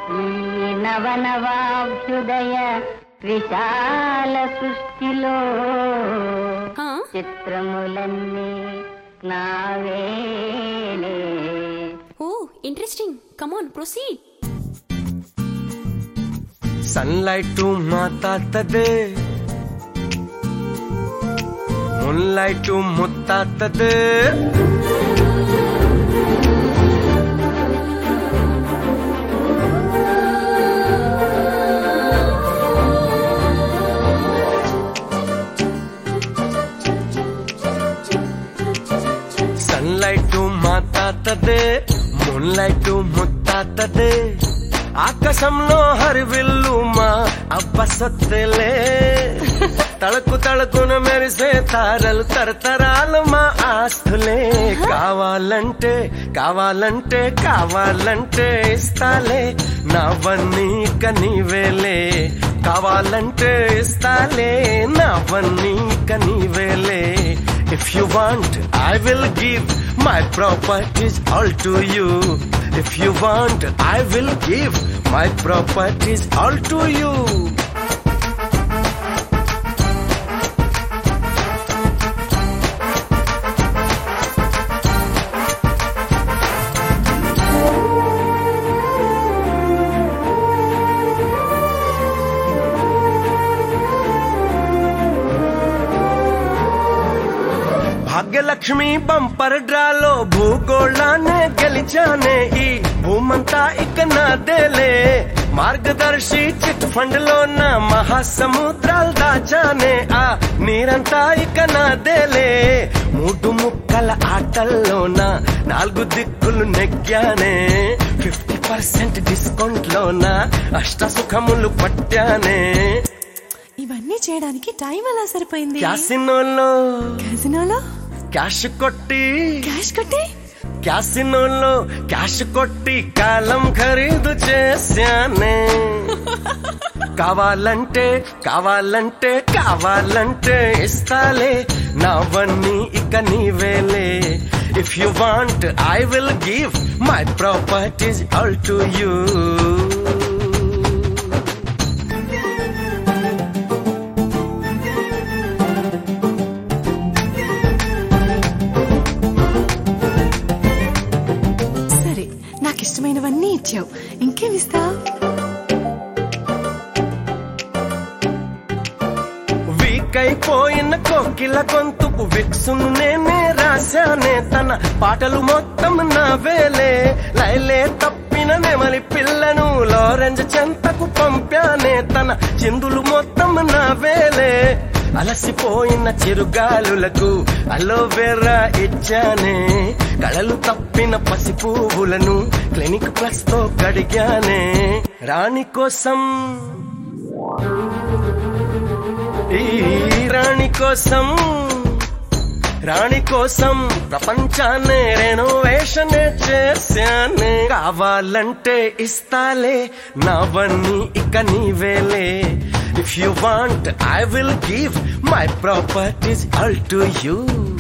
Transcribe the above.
ఈ నవనవాభ్యుదయ విశాల సృష్టిలో ఆ? చిత్రములన్నీ నావేలే oh interesting come on proceed sunlight మాತಾಡ್ತದೆ ಮುನ್ಲೈಟ್ ಮುತ್ತಾಗ್ತದೆ సన్లైట్ మాతాతదే మూన్లైట్ ముత్తాతదే ఆకాశంలో హరివిల్లు మా అబ్బ సొత్తెలే తళకు తళకున మెరిసే తారలు తరతరాలు మా ఆస్తులే కావాలంటే కావాలంటే కావాలంటే ఇస్తాలే నావన్నీ ఇక నీవేలే కావాలంటే ఇస్తాలే నావన్నీ ఇక నీవేలే If you want, I will give my properties all to you. If you want, I will give my properties all to you. Bhagyalakshmi bumper డ్రాలో భూగోళాన్ని గెలిచానే ఈ భూమంతా ఇక నాదేలే మార్గదర్శి చిట్ ఫండ్ లో నా మహాసముద్రాలు దాచానే ఆ నీరంతా ఇక నాదేలే మూడు ముక్కల ఆటల్లోన నాలుగు దిక్కులు నెగ్గానే ఫిఫ్టీ పర్సెంట్ డిస్కౌంట్ లోన అష్ట సుఖములు పట్టానే ఇవన్నీ చేయడానికి టైం ఎలా సరిపోయింది క్యాసినోలో క్యాసినోలో క్యాష్ కొట్టి క్యాష్ కట్టి క్యాసినోలో క్యాష్ కొట్టి కాలం ఖరీదు చేశానే కావాలంటే కావాలంటే కావాలంటే ఇస్తాలే నావన్నీ ఇక నీవేలే if you want I will give my properties all to you సరే నాకు ఇష్టమైనవన్నీ ఇచ్చావు ఇంకేమిస్తా వీకైపోయిన కోకిల గొంతుకు విక్సును నేనే రాశానే తన పాటలు మొత్తం నావేలే లైలే తప్పిన నెమలి పిల్లను లారెంజ్ చెంతకు పంపానే తన చిందులు మొత్తం నావేలే అలసిపోయిన చిరుగాలులకు అలోవెరా ఇచ్చానే కళలు తప్పిన పసి పువ్వులను క్లినిక్ ప్లస్ తో కడిగానే రాణి కోసం ఈ రాణి కోసం రాణి కోసం ప్రపంచాన్ని రెనోవేషన్ చేశానే కావాలంటే ఇస్తాలే నావన్నీ ఇక నీవేలే if you want I will give my properties all to you